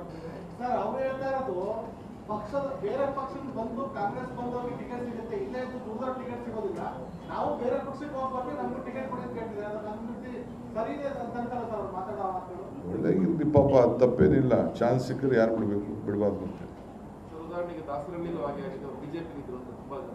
sir ಅವ್ರು ಹೇಳ್ತಾ ಇರೋದು ಪಕ್ಷದ ಬೇರೆ ಪಕ್ಷದ ಬಂದು ಕಾಂಗ್ರೆಸ್ ಬಂದವ್ರಿಗೆ ಟಿಕೆಟ್ ಸಿಗುತ್ತೆ ಇಲ್ಲೇ ಇದ್ದು ದುರ್ದೊಡ್ಡ ಟಿಕೆಟ್ ಸಿಗೋದಿಲ್ಲ ನಾವು ಬೇರೆ ಪಕ್ಷಕ್ಕೆ ಹೋಗ್ಬರ್ತೀವಿ ನಮ್ಗೆ ಟಿಕೆಟ್ ಕೊಡಿ ಅಂತ ಕೇಳ್ತಿದ್ದಾರೆ ಅದು ನನ್ನ ರೀತಿ ಸರಿ ಇದೆ ಅಂತ ಅನ್ಕಲ್ಲ ಸರ್ ಅವ್ರು ಮಾತಾಡೋ ಮಾತುಗಳು ಒಳ್ಳೆ ಇರ್ಲಿ ಪಾಪ ಅದ್ ತಪ್ಪೇನಿಲ್ಲ ಚಾನ್ಸ್ ಸಿಕ್ಕರೆ ಯಾರು ಬಿಡಬೇಕು ಬಿಡಬಾರ್ದು ಅಂತ ಸರ್ ಉದಾಹರಣೆಗೆ ದಾಸರಳ್ಳಿಲೂ ಹಾಗೆ ಆಗಿದ್ದು ಬಿಜೆಪಿ ಇದ್ರು ಅಂತ ತುಂಬಾ ಜನ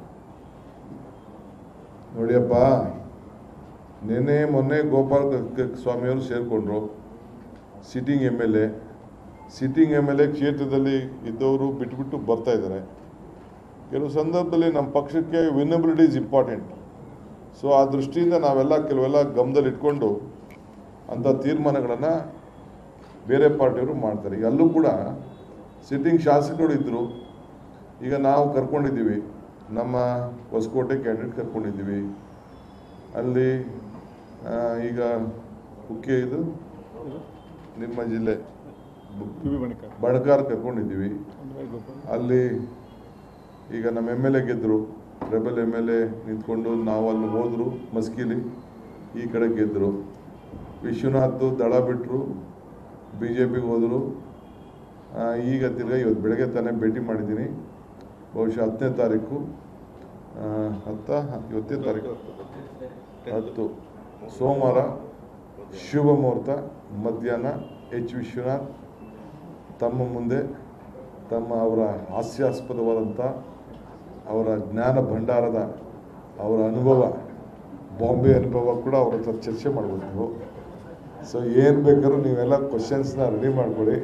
ನೋಡಿಯಪ್ಪ ನಿನ್ನೆ ಮೊನ್ನೆ ಗೋಪಾಲ ಕ- ಸ್ವಾಮಿಯವರು ಸೇರಿಕೊಂಡ್ರು sitting M L A sitting M L A ಕ್ಷೇತ್ರದಲ್ಲಿ ಇದ್ದವರು ಬಿಟ್ಬಿಟ್ಟು ಬರ್ತಾ ಇದ್ದಾರೆ ಕೆಲವು ಸಂದರ್ಭದಲ್ಲಿ ನಮ್ಮ ಪಕ್ಷಕ್ಕೆ ವಿನಬಿಲಿಟಿ ಇಸ್ ಇಂಪಾರ್ಟೆಂಟ್ ಸೊ ಆ ದೃಷ್ಟಿಯಿಂದ ನಾವೆಲ್ಲ ಕೆಲವೆಲ್ಲ ಗಮನದಲ್ಲಿ ಇಟ್ಕೊಂಡು ಅಂಥ ತೀರ್ಮಾನಗಳನ್ನು ಬೇರೆ ಪಾರ್ಟಿಯವರು ಮಾಡ್ತಾರೆ ಈಗ ಅಲ್ಲೂ ಕೂಡ ಸಿಟ್ಟಿಂಗ್ ಶಾಸಕರು ಇದ್ದರು ಈಗ ನಾವು ಕರ್ಕೊಂಡಿದ್ದೀವಿ ನಮ್ಮ ಹೊಸಕೋಟೆ ಕ್ಯಾಂಡಿಡೇಟ್ ಕರ್ಕೊಂಡಿದ್ದೀವಿ ಅಲ್ಲಿ ಆ, ಈಗ ಮುಖ್ಯ ಇದು ನಿಮ್ಮ ಜಿಲ್ಲೆ ಬಣಕಾರ್ ಕರ್ಕೊಂಡಿದ್ದೀವಿ ಅಲ್ಲಿ ಈಗ ನಮ್ಮ ಎಮ್ ಎಲ್ ಎ ಗೆದ್ದರು ರೆಬಲ್ ಎಮ್ ಎಲ್ ಎ ನಿಂತ್ಕೊಂಡು ನಾವು ಅಲ್ಲಿ ಹೋದರು ಮಸ್ಕಿಲಿ ಈ ಕಡೆ ಗೆದ್ದರು ವಿಶ್ವನಾಥ್ ದಳ ಬಿಟ್ಟರು ಬಿ ಜೆ ಪಿಗೆ ಹೋದರು ಈಗ ತಿರ್ಗಾ ಇವತ್ತು ಬೆಳಗ್ಗೆ ತಾನೇ ಭೇಟಿ ಮಾಡಿದ್ದೀನಿ ಬಹುಶಃ ಹತ್ತನೇ ತಾರೀಕು ಆ, ಹತ್ತ ಇವತ್ತನೇ ತಾರೀಕು ಹತ್ತು ಸೋಮವಾರ ಶುಭ ಮುಹೂರ್ತ ಮಧ್ಯಾಹ್ನ ಎಚ್ ವಿಶ್ವನಾಥ್ ತಮ್ಮ ಮುಂದೆ ತಮ್ಮ ಅವರ ಹಾಸ್ಯಾಸ್ಪದವಾದಂಥ ಅವರ ಜ್ಞಾನ ಭಂಡಾರದ ಅವರ ಅನುಭವ ಬಾಂಬೆ ಅನುಭವ ಕೂಡ ಅವ್ರ ಹತ್ರ ಚರ್ಚೆ ಮಾಡ್ಬೋದು ನೀವು ಸೊ ಏನು ಬೇಕಾದ್ರೂ ನೀವೆಲ್ಲ ಕ್ವಶನ್ಸ್ನ ರೆಡಿ ಮಾಡ್ಕೊಳ್ಳಿ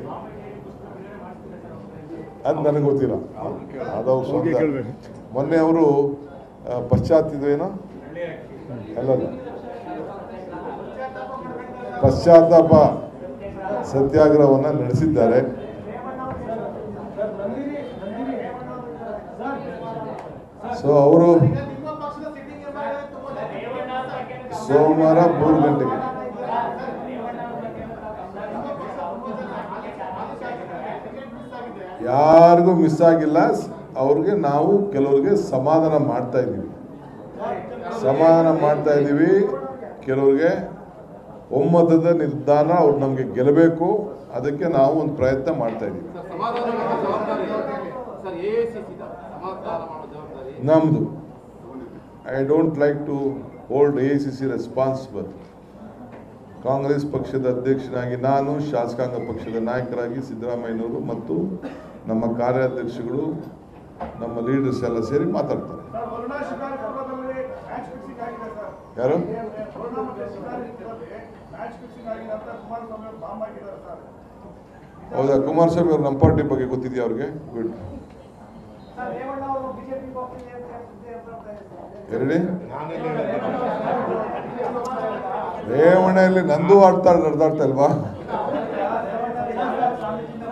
ಅದು ನನಗೆ ಗೊತ್ತಿಲ್ಲ ಅದು ಸ್ವಂತ ಮೊನ್ನೆ ಅವರು ಪಶ್ಚಾತ್ತಿದೇನೋ ಅಲ್ಲಲ್ಲ ಪಶ್ಚಾತ್ತಾಪ ಸತ್ಯಾಗ್ರಹವನ್ನು ನಡೆಸಿದ್ದಾರೆ ಸೊ ಅವರು ಈಗ ನಿಮ್ಮ ಪಕ್ಷದ ಸಿಟ್ಟಿಂಗ್ ಎಮ್ ಎಲ್ ಎ ತುಂಬಾ ಸೋಮವಾರ ಮೂರು ಗಂಟೆಗೆ ಯಾರಿಗೂ ಮಿಸ್ ಆಗಿಲ್ಲ ಅವ್ರಿಗೆ ನಾವು ಕೆಲವ್ರಿಗೆ ಸಮಾಧಾನ ಮಾಡ್ತಾ ಇದ್ದೀವಿ ಸಮಾಧಾನ ಮಾಡ್ತಾ ಇದ್ದೀವಿ ಕೆಲವ್ರಿಗೆ ಒಮ್ಮತದ ನಿರ್ಧಾರ ಅವ್ರು ನಮಗೆ ಗೆಲ್ಲಬೇಕು ಅದಕ್ಕೆ ನಾವು ಒಂದು ಪ್ರಯತ್ನ ಮಾಡ್ತಾ ಇದ್ದೀವಿ ಸರ್ ಸಮಾಧಾನ ಮಾಡೋ ಜವಾಬ್ದಾರಿ ಸರ್ ಎ ಸಿ ಸಿ ಸಮಾಧಾನ ಮಾಡೋ ಜವಾಬ್ದಾರಿ ನಮ್ಮದು I don't like to hold A C C responsible Congress ಪಕ್ಷದ ಅಧ್ಯಕ್ಷನಾಗಿ ನಾನು ಶಾಸಕಾಂಗ ಪಕ್ಷದ ನಾಯಕರಾಗಿ ಸಿದ್ದರಾಮಯ್ಯನವರು ಮತ್ತು ನಮ್ಮ ಕಾರ್ಯಾಧ್ಯಕ್ಷಗಳು ನಮ್ಮ ಲೀಡರ್ಸ್ ಎಲ್ಲ ಸೇರಿ ಮಾತಾಡ್ತಾರೆ ಸರ್ ವರುಣಾ ಶಿಕಾರಿಪುರದಲ್ಲಿ ಮ್ಯಾಚ್ ಫಿಕ್ಸಿಂಗ್ ಆಗಿದೆ ಸರ್ ಯಾರು ವರುಣಾ ಮತ್ತು ಶಿಕಾರಿಪುರದಲ್ಲಿ ಮ್ಯಾಚ್ ಫಿಕ್ಸಿಂಗ್ ಆಗಿದೆ ಅಂತ ಕುಮಾರಸ್ವಾಮಿ ಅವರು ಬಾಂಬ್ ಆಗಿದ್ದಾರೆ ಸರ್ ಹೌದಾ ಕುಮಾರಸ್ವಾಮಿ ಅವ್ರು ನಮ್ಮ ಪಾರ್ಟಿ ಬಗ್ಗೆ ಗೊತ್ತಿದೆಯಾ ಅವ್ರಿಗೆ ಗುಡ್ ಸರ್ ರೇವಣ್ಣ ಅವರು ಬಿಜೆಪಿ ಹೋಗ್ತೀನಿ ಅಂತ ಸುದ್ದಿ ಹೇಳ್ತಾ ಇದ್ದಾರೆ ಎರಡೇ ರೇವಣ್ಣಲ್ಲಿ ನಂದು ಆಡ್ತಾ ನಡೆದಾಡ್ತಾ ಇಲ್ವಾ ಸ್ವಾಮೀಜಿಯಿಂದ